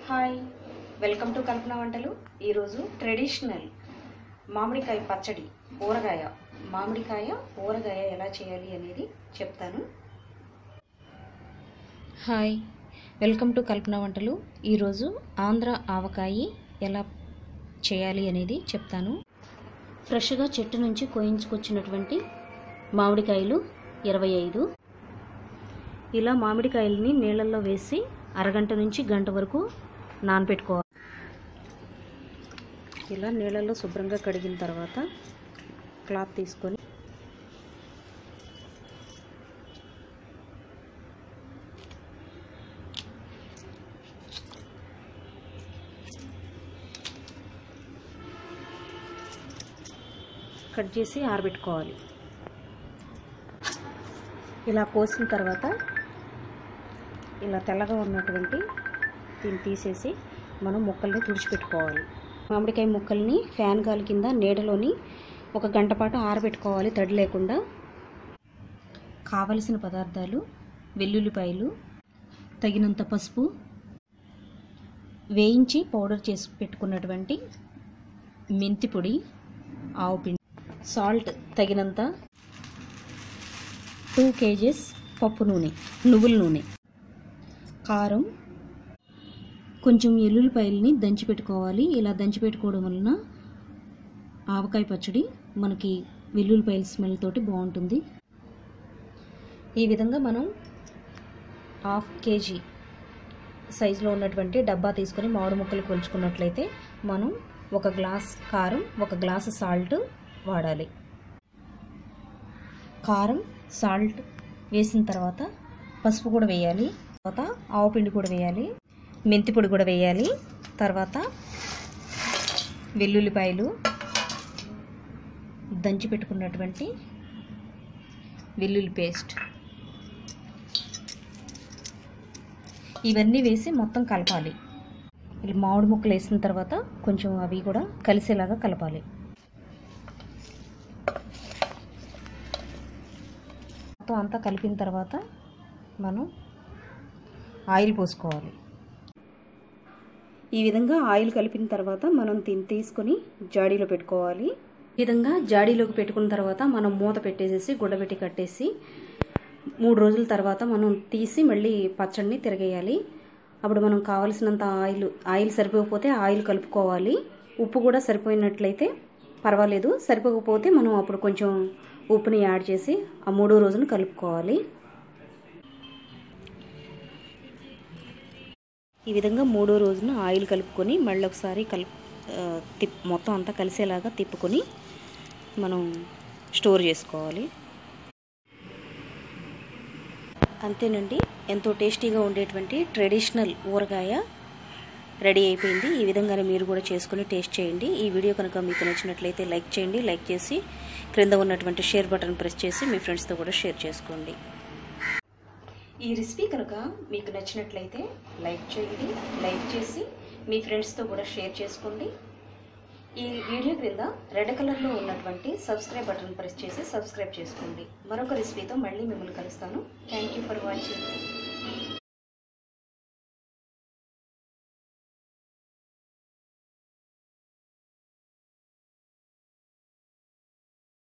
hi welcome to కల్పన వంటలు ఈరోజు traditional మామిడికాయ పచ్చడి ఊరగాయ మామిడికాయ ఊరగాయ ఎలా చేయాలి అనేది చెప్తాను హాయ్ వెల్కమ్ టు కల్పన వంటలు ఈరోజు ఆంధ్ర ఆవకాయి ఎలా చేయాలి అనేది చెప్తాను ఫ్రెష్గా చెట్టు నుంచి కోయించుకొచ్చినటువంటి మామిడికాయలు ఇరవై ఐదు ఇలా మామిడికాయలని నీళ్ళల్లో వేసి అరగంట నుంచి గంట వరకు నానబెట్టుకోవాలి ఇలా నీళ్ళల్లో శుభ్రంగా కడిగిన తర్వాత క్లాత్ తీసుకొని కట్ చేసి ఆరబెట్టుకోవాలి ఇలా కోసిన తర్వాత ఇలా తెల్లగా ఉన్నటువంటి దీన్ని తీసేసి మనం ముక్కల్ని తుడిచిపెట్టుకోవాలి మామిడికాయ ముక్కల్ని ఫ్యాన్ గాలి కింద నీడలోని ఒక గంట పాటు ఆరబెట్టుకోవాలి తడి లేకుండా కావలసిన పదార్థాలు వెల్లుల్లిపాయలు తగినంత పసుపు వేయించి పౌడర్ చేసి పెట్టుకున్నటువంటి మెంతి పొడి ఆవు పిండి సాల్ట్ తగినంత టూ కేజీస్ పప్పు నూనె నువ్వుల నూనె కారం కొంచెం ఎల్లుల్లిపాయలని దంచి పెట్టుకోవాలి ఇలా దంచి పెట్టుకోవడం వలన ఆవకాయ పచ్చడి మనకి వెల్లుల్లిపాయల స్మెల్ తోటి బాగుంటుంది ఈ విధంగా మనం హాఫ్ కేజీ సైజులో ఉన్నటువంటి డబ్బా తీసుకొని మామిడి ముక్కలు కొలుచుకున్నట్లయితే మనం ఒక గ్లాస్ కారం ఒక గ్లాసు సాల్ట్ వాడాలి కారం సాల్ట్ వేసిన తర్వాత పసుపు కూడా వేయాలి తర్వాత ఆవు పిండి కూడా వేయాలి మెంతి పొడి కూడా వేయాలి తర్వాత వెల్లుల్లిపాయలు దంచి పెట్టుకున్నటువంటి వెల్లుల్లి పేస్ట్ ఇవన్నీ వేసి మొత్తం కలపాలి ఇలా మామిడి ముక్కలు వేసిన తర్వాత కొంచెం అవి కూడా కలిసేలాగా కలపాలి మొత్తం అంతా కలిపిన తర్వాత మనం ఆయిల్ పోసుకోవాలి ఈ విధంగా ఆయిల్ కలిపిన తర్వాత మనం దీన్ని తీసుకొని జాడీలో పెట్టుకోవాలి ఈ విధంగా జాడీలోకి పెట్టుకున్న తర్వాత మనం మూత పెట్టేసేసి గుడ్డబెట్టి కట్టేసి మూడు రోజుల తర్వాత మనం తీసి మళ్ళీ పచ్చడిని తిరగేయాలి అప్పుడు మనం కావలసినంత ఆయిల్ ఆయిల్ సరిపోకపోతే ఆయిల్ కలుపుకోవాలి ఉప్పు కూడా సరిపోయినట్లయితే పర్వాలేదు సరిపోకపోతే మనం అప్పుడు కొంచెం ఉప్పుని యాడ్ చేసి ఆ మూడో రోజున కలుపుకోవాలి ఈ విధంగా మూడో రోజున ఆయిల్ కలుపుకొని మళ్ళీ ఒకసారి కలుపు తిప్ మొత్తం అంతా కలిసేలాగా తిప్పుకొని మనం స్టోర్ చేసుకోవాలి అంతేనండి ఎంతో టేస్టీగా ఉండేటువంటి ట్రెడిషనల్ ఊరగాయ రెడీ అయిపోయింది ఈ విధంగానే మీరు కూడా చేసుకుని టేస్ట్ చేయండి ఈ వీడియో కనుక మీకు నచ్చినట్లయితే లైక్ చేయండి లైక్ చేసి క్రింద ఉన్నటువంటి షేర్ బటన్ ప్రెస్ చేసి మీ ఫ్రెండ్స్తో కూడా షేర్ చేసుకోండి ఈ రెసిపీ కనుక మీకు నచ్చినట్లయితే లైక్ చేయండి లైక్ చేసి మీ ఫ్రెండ్స్తో కూడా షేర్ చేసుకోండి ఈ వీడియో క్రింద రెడ్ కలర్లో ఉన్నటువంటి సబ్స్క్రైబ్ బటన్ ప్రెస్ చేసి సబ్స్క్రైబ్ చేసుకోండి మరొక రెసిపీతో మళ్ళీ మిమ్మల్ని కలుస్తాను థ్యాంక్ యూ ఫర్ వాచింగ్